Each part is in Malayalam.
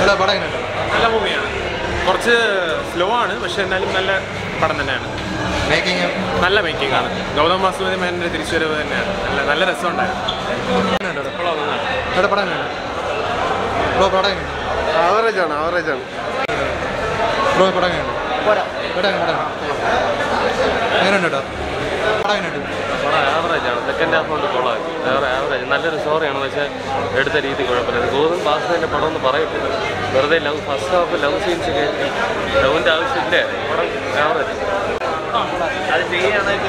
എടാ പടം എങ്ങനെയുണ്ട് നല്ല മൂവിയാണ് കുറച്ച് സ്ലോ ആണ് പക്ഷെ എന്നാലും നല്ല പടം തന്നെയാണ് മേക്കിങ് നല്ല മേക്കിംഗ് ആണ് ഗൗതം വാസുദേവ മേനന്റെ തിരിച്ചുവരവ് തന്നെയാണ് നല്ല നല്ല രസമുണ്ടായിരുന്നു എടാ പടം എങ്ങനെയുണ്ട് ബ്രോ പടം എങ്ങനെയുണ്ട് ആവറേജ് ആണ് ആവറേജ് ആണ് ബ്രോ പടം എങ്ങനെയുണ്ട് പടം എങ്ങനെ പടം എങ്ങനെയുണ്ട് കേട്ടോ പടം എങ്ങനെയുണ്ട് ആവറേജ് ആണ് സെക്കൻഡ് ഹാഫ് കൊണ്ട് കൊള്ളാം വേറെ ആവറേജ് നല്ലൊരു സ്റ്റോറിയാണ് പക്ഷേ എടുത്ത രീതി കുഴപ്പമില്ല ഗോതം വാസുദേവൻ്റെ പടം എന്ന് പറയത്തില്ല വെറുതെ love first half love scenes കയറ്റി ലവിൻ്റെ ആവശ്യമില്ലേ പടം ആവറേജ് അത് ചെയ്യുകയാണെങ്കിൽ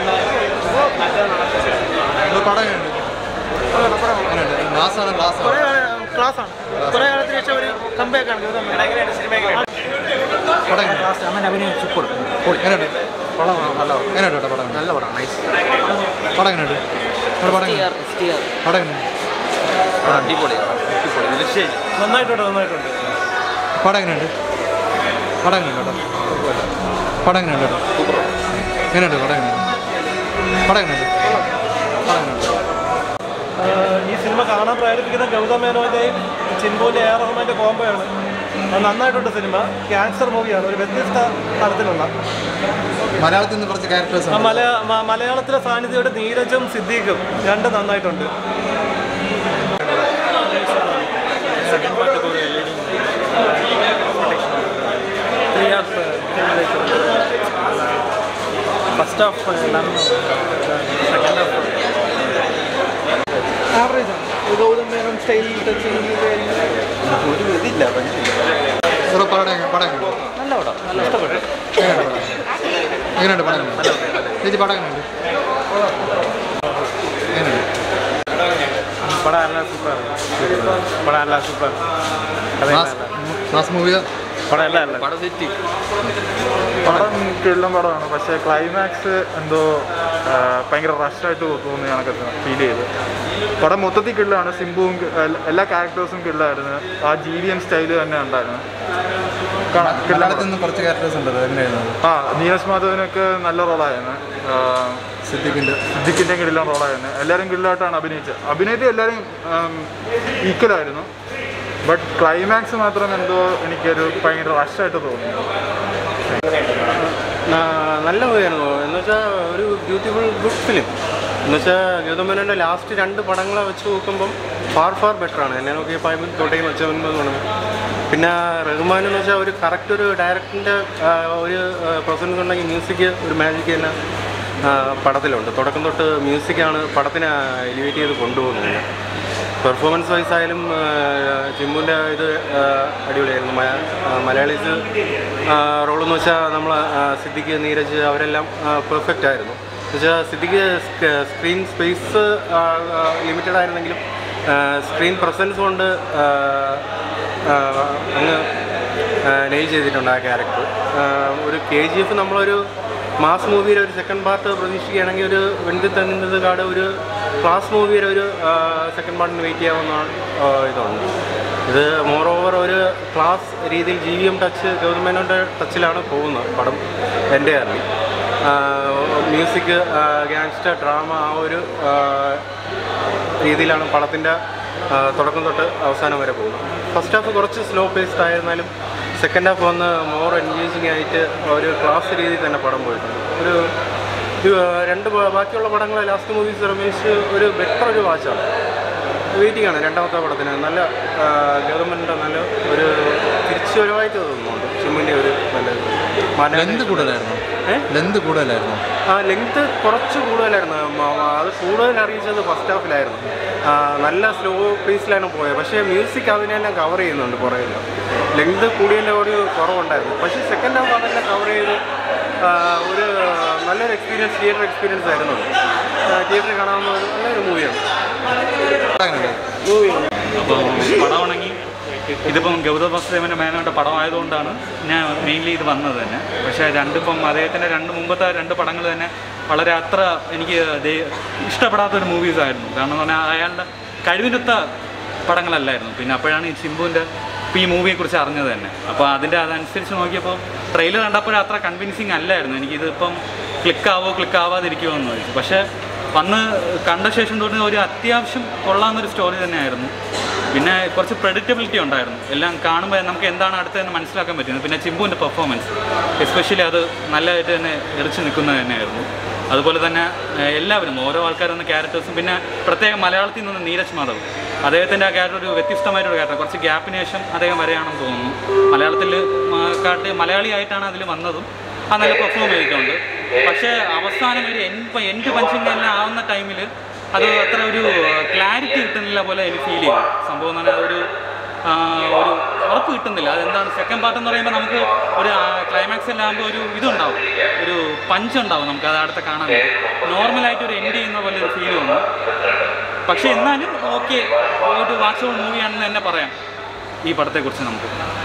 ബ്രോ പടം എങ്ങനെയുണ്ട് എങ്ങനെയുണ്ട് ഗ്ലാസ്സാണ് ഗ്ലാസ്സാണ് ക്ലാസ് ആണ് കുറെ കാലത്തിന് ശേഷം ഒരു കമ്പാക്ക് ആണ് പടം എങ്ങനെയുണ്ട് അമ്മൻ അഭിനയം സൂപ്പർ എങ്ങനെയുണ്ട് എങ്ങനെയുണ്ട് കേട്ടോ പടം നല്ല പടം നൈസ് പടം എങ്ങനെയുണ്ട് എടാ പടം എങ്ങനെയുണ്ട് പടം എങ്ങനെയുണ്ട് അടിപൊളിയാണ് അടിപൊളി നിശ്ചയില്ല നന്നായിട്ടുണ്ട് നന്നായിട്ടുണ്ട് പടം എങ്ങനെയുണ്ട് പടം എങ്ങനെയുണ്ട് കേട്ടോ പടം എങ്ങനെയുണ്ട് കേട്ടോ എങ്ങനെയുണ്ട് പടം എങ്ങനെയുണ്ട് പടം എങ്ങനെയുണ്ട് പടം എങ്ങനെയുണ്ട് ഈ സിനിമ കാണാൻ പ്രേരിപ്പിക്കുന്ന ഗൗതം മേനോന്റെയും ചിൻബുവിന്റെ എ ആർ റഹ്മാന്റെ കോംബോയാണ് അത് നന്നായിട്ടുണ്ട് സിനിമ ക്യാൻസർ മൂവിയാണ് ഒരു വ്യത്യസ്ത തലത്തിലുള്ള മലയാളത്തിൽ നിന്ന് കുറച്ച് ക്യാരക്ടേഴ്സ് ആ മല മ- മലയാളത്തിലെ സാന്നിധ്യയുടെ നീരജും സിദ്ദീഖും രണ്ട് നന്നായിട്ടുണ്ട് first half second half average ആണ് ഗൗതം മേനോൻ സ്റ്റൈൽ ടച്ച് ഒരു ഇതില്ല ബ്രോ പടം എങ്ങനെ- പടം എങ്ങനെയുണ്ട് നല്ല പടം നല്ല ഇഷ്ടപ്പെട്ടു എങ്ങനെയുണ്ട് പടം എങ്ങനെയുണ്ട് പടം എങ്ങനെയുണ്ട് ചേച്ചി പടം എങ്ങനെയുണ്ട് എങ്ങനെയുണ്ട് പടം നല്ല സൂപ്പർ പടം നല്ല സൂപ്പർ ക്ലാസ് മൂവി പടം എല്ലാം അല്ല പടം തെറ്റി പടം കിള്ളം പടമാണ് പക്ഷേ ക്ലൈമാക്സ് എന്തോ ആ, ഭയങ്കര റഷായിട്ട് തോന്നി കണക്ക് ഫീൽ ചെയ്ത് പടം മൊത്തത്തിൽ കിള്ളാണ് സിംബുവും കി- എല്ല- എല്ലാ ക്യാരക്ടേഴ്സും കിള്ളായിരുന്നു ആ ജി വി എം സ്റ്റൈല് തന്നെ ഉണ്ടായിരുന്നു കാണാം കിള്ളം മലയാളത്തിൽ നിന്ന് കുറച്ച് ക്യാരക്ടേഴ്സ് ഉണ്ട് എങ്ങനെയായിരുന്നു അത്? ആ നീരജ് മാധവനൊക്കെ നല്ല റോളായിരുന്നു സിദ്ദിഖിൻ്റെ സിദ്ദിഖിൻ്റെ കിടിലം റോളായിരുന്നു എല്ലാവരും കിടിലായിട്ടാണ് അഭിനയിച്ചത് അഭിനയത്തിൽ എല്ലാവരും ഈക്വലായിരുന്നു ബട്ട് ക്ലൈമാക്സ് മാത്രം എന്തോ എനിക്കൊരു ഭയങ്കര റഷായിട്ട് തോന്നി നല്ല മൂവിയായിരുന്നു എന്ന് വെച്ചാൽ ഒരു ബ്യൂട്ടിഫുൾ ഗുഡ് ഫിലിം എന്ന് വെച്ചാൽ ഗൗതമേനോൻ്റെ ലാസ്റ്റ് രണ്ട് പടങ്ങളെ വെച്ച് നോക്കുമ്പം ഫാർ ഫാർ ബെറ്റർ ആണ് എന്നെ നോക്കി പൈമ്പ് തൊട്ടേയും വെച്ചവൻപത് വേണം പിന്നെ റഹ്മാൻ എന്ന് വെച്ചാൽ ഒരു കറക്റ്റ് ഒരു ഡയറക്ടറിൻ്റെ ഒരു പ്രസൻസ് ഉണ്ടെങ്കിൽ മ്യൂസിക് ഒരു മാജിക് തന്നെ ആ, പടത്തിലുണ്ട് തുടക്കം തൊട്ട് മ്യൂസിക്കാണ് പടത്തിനെ എലിവേറ്റ് ചെയ്ത് കൊണ്ടുപോകുന്നത് പെർഫോമൻസ് വൈസ് ആയാലും ചിമ്മുൻ്റെ ഇത് ആ, അടിപൊളിയായിരുന്നു മ- ആ, മലയാളീസ് റോളെന്ന് വെച്ചാൽ നമ്മൾ സിദ്ദിഖ് നീരജ് അവരെല്ലാം പെർഫെക്റ്റ് ആയിരുന്നു എന്നുവെച്ചാൽ സിദ്ദിഖ് സ്ക്രീൻ സ്പേസ് ലിമിറ്റഡ് ആയിരുന്നെങ്കിലും സ്ക്രീൻ പ്രസൻസ് കൊണ്ട് ആ, ആ, അങ്ങ് നെയിൽ ചെയ്തിട്ടുണ്ട് ആ ക്യാരക്ടർ ഒരു കെ ജി എഫ് നമ്മളൊരു മാസ് മൂവിയുടെ ഒരു സെക്കൻഡ് പാർട്ട് പ്രതീക്ഷിക്കുകയാണെങ്കിൽ ഒരു വെൺകി തന്നത് കാട് ഒരു ക്ലാസ് മൂവിയുടെ ഒരു സെക്കൻഡ് പാർട്ടിന് വെയിറ്റ് ചെയ്യാവുന്ന ആ, ഇതുണ്ട് ഇത് മോർ ഓവർ ഒരു ക്ലാസ് രീതിയിൽ ജി വി എം ടച്ച് ഗവൺമെൻറ്റിൻ്റെ ടച്ചിലാണ് പോകുന്നത് പടം എൻ്റെ അറിവിൽ മ്യൂസിക് ഗാങ്സ്റ്റർ ഡ്രാമ ആ ഒരു ആ, രീതിയിലാണ് പടത്തിൻ്റെ ആ, തുടക്കം തൊട്ട് അവസാനം വരെ പോകുന്നത് ഫസ്റ്റ് ഹാഫ് കുറച്ച് സ്ലോ പേസ്ഡ് ആയിരുന്നാലും സെക്കൻഡ് ഹാഫ് വന്ന് മോർ എൻഗേജിങ് ആയിട്ട് ഒരു ക്ലാസ് രീതിയിൽ തന്നെ പടം പോയിട്ടുണ്ട് ഒരു ഒരു, രണ്ട് പ- ബാക്കിയുള്ള പടങ്ങൾ ലാസ്റ്റ് മൂവീസ് റമേഷ് ഒരു ബെറ്റർ ഒരു വാച്ചാണ് വെയിറ്റിംഗ് ആണ് രണ്ടാമത്തെ പടത്തിന് നല്ല ഗവൺമെൻറ്റിൻ്റെ നല്ല ഒരു തിരിച്ചുവരവായിട്ട് തോന്നുന്നുണ്ട് ചിമ്മിൻ്റെ ഒരു നല്ല ലെന്ത് കൂടുതലായിരുന്നു ഏ? ലെന്ത് കൂടുതലായിരുന്നു ആ ലെങ്ത് കുറച്ച് കൂടുതലായിരുന്നു മ- മ- അത് കൂടുതൽ അറിയിച്ചത് ഫസ്റ്റ് ഹാഫിലായിരുന്നു ആ, നല്ല സ്ലോ പേസിലാണ് പോയത് പക്ഷേ മ്യൂസിക് അതിനെ തന്നെ കവർ ചെയ്യുന്നുണ്ട് പുറകിൽ ലെങ്ത് കൂടിയതിൻ്റെ ഒരു കുറവുണ്ടായിരുന്നു പക്ഷേ സെക്കൻഡ് ഹാഫ് അതെല്ലാം കവർ ചെയ്ത് ആ, ഒരു നല്ലൊരു എക്സ്പീരിയൻസ് തിയേറ്റർ എക്സ്പീരിയൻസ് ആയിരുന്നു തിയേറ്ററിൽ കാണാവുന്ന ഒരു നല്ലൊരു മൂവിയാണ് പടം എങ്ങനെയുണ്ട് അപ്പം പടമാണെങ്കിൽ ഇതിപ്പം ഗൗതം വാസുദേവൻ്റെ മേനോൻ്റെ പടമായതുകൊണ്ടാണ് ഞാൻ മെയിൻലി ഇത് വന്നത് തന്നെ പക്ഷേ രണ്ടിപ്പം അദ്ദേഹത്തിൻ്റെ രണ്ട് മുമ്പത്തെ രണ്ട് പടങ്ങൾ തന്നെ വളരെ അത്ര എനിക്ക് ദേ- ഇഷ്ടപ്പെടാത്തൊരു മൂവീസ് ആയിരുന്നു കാരണം എന്ന് പറഞ്ഞാൽ അയാളുടെ കഴിവിനൊത്ത പടങ്ങളല്ലായിരുന്നു പിന്നെ അപ്പോഴാണ് ഈ സിംബുവിൻ്റെ ഇപ്പോൾ ഈ മൂവിയെക്കുറിച്ച് അറിഞ്ഞത് തന്നെ അപ്പോൾ അതിൻ്റെ അതനുസരിച്ച് നോക്കിയപ്പോൾ ട്രെയിലർ കണ്ടപ്പോൾ അത്ര കൺവിൻസിങ് അല്ലായിരുന്നു എനിക്കിതിപ്പം ക്ലിക്കാവോ ക്ലിക്ക് ആവാതിരിക്കുമോ എന്ന് ചോദിച്ചു പക്ഷേ വന്ന് കണ്ട ശേഷം തോന്നുന്ന ഒരു അത്യാവശ്യം കൊള്ളാവുന്നൊരു സ്റ്റോറി തന്നെയായിരുന്നു പിന്നെ കുറച്ച് പ്രഡിക്റ്റബിലിറ്റി ഉണ്ടായിരുന്നു എല്ലാം കാണുമ്പോൾ നമുക്ക് എന്താണ് അടുത്തതെന്ന് മനസ്സിലാക്കാൻ പറ്റുന്നത് പിന്നെ ചിമ്പുവിൻ്റെ പെർഫോമൻസ് എസ്പെഷ്യലി അത് നല്ലതായിട്ട് തന്നെ എറിച്ച് നിൽക്കുന്നത് തന്നെയായിരുന്നു അതുപോലെ തന്നെ ഏഹ്, എല്ലാവരും ഓരോ ആൾക്കാരെന്ന ക്യാരക്ടേഴ്സും പിന്നെ പ്രത്യേകം മലയാളത്തിൽ നിന്ന് നീരജ് മാധവ് അദ്ദേഹത്തിൻ്റെ ആ ക്യാരക്ടർ ഒരു വ്യത്യസ്തമായിട്ടൊരു ക്യാരക്ടർ കുറച്ച് ഗ്യാപ്പിന് ശേഷം അദ്ദേഹം വരെയാണെന്ന് തോന്നുന്നു മലയാളത്തിൽ കാട്ടി മലയാളിയായിട്ടാണ് അതിൽ വന്നതും ആ നല്ല പെർഫോം ചെയ്തിട്ടുണ്ട് പക്ഷേ അവസാനം ഒരു എൻ എൻഡ് പഞ്ചിങ് എല്ലാം ആവുന്ന ടൈമിൽ അത് അത്ര ഒരു ക്ലാരിറ്റി കിട്ടുന്നില്ല പോലെ എനിക്ക് ഫീൽ ചെയ്തു സംഭവം എന്ന് പറഞ്ഞാൽ ഒരു ആ, ഒരു ഉറപ്പ് കിട്ടുന്നില്ല അതെന്താണ് സെക്കൻഡ് പാർട്ട് എന്ന് പറയുമ്പോൾ നമുക്ക് ഒരു ക്ലൈമാക്സ് എല്ലാം ആകുമ്പോൾ ഒരു ഇതുണ്ടാവും ഒരു പഞ്ച് ഉണ്ടാവും നമുക്ക് അത് അടുത്ത കാണാൻ നോർമലായിട്ട് ഒരു എൻഡ് ചെയ്യുന്ന പോലെ ഒരു ഫീൽ വന്നു പക്ഷേ എന്നാലും ഓക്കെ ഒരു വാച്ചബിൾ മൂവിയാണെന്ന് തന്നെ പറയാം ഈ പടത്തെക്കുറിച്ച് നമുക്ക്